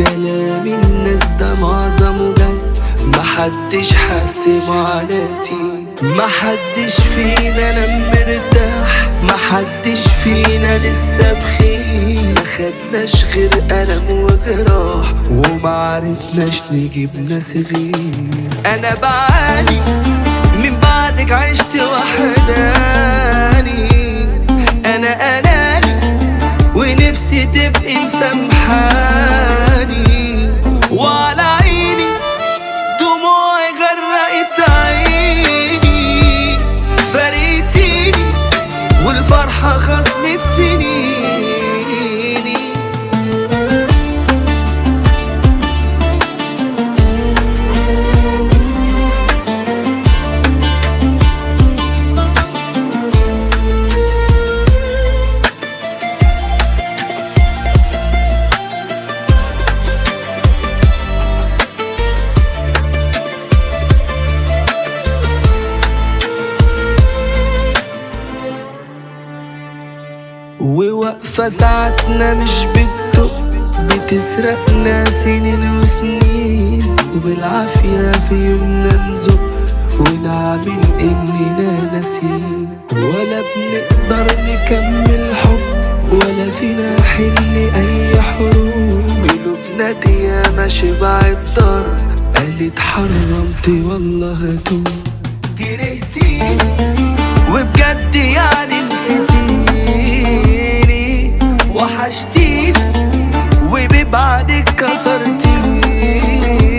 كلام الناس ده معظمه جد محدش حس معاناتي محدش فينا نام مرتاح محدش فينا لسه بخير مخدناش غير ألم وجراح ومعرفناش نجيب ناس غير أنا بعاني من بعدك عشت وحداني أنا أناني ونفسي تبقي مسامحاني وعلى عيني دموعي غرقت عيني فرقتيني والفرحة خصمت سنيني وواقفة ساعتنا مش بتدق بتسرقنا سنين وسنين وبالعافية في يومنا نزق ونعمل إننا ناسيين ولا بنقدر نكمل حب ولا فينا حل أي حروب قلوبنا دي ما شبعت ضرب قالت حرمت والله هتوب كرهتيني وبجد يعني نسيتيني وحشتيني وببعدك كسرتيني